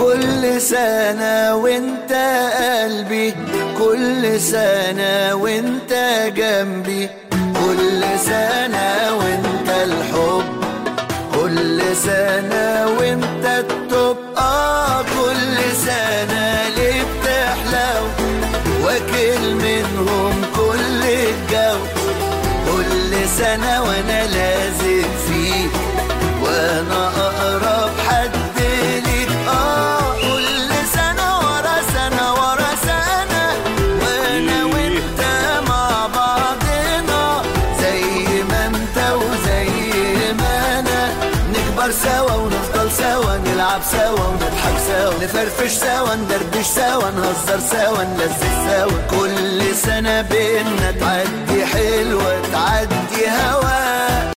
كل سنة وانت قلبي كل سنة وانت جنبي كل سنة وانت الحب كل سنة وانت التوب اه كل سنة ليه بتحلو واكل منهم كل الجو كل سنة وانا لازق فيك وانا اقرب حد ليك اه كل سنة ورا سنة ورا سنة وانا وانت مع بعضنا زي ما انت وزي ما انا نكبر سوا ونفضل سوا نلعب سوا ونضحك سوا نفرفش سوا ندردش سوا نهزر سوا نلذذ سوا كل سنة بينا تعدي حلوة تعدي هوا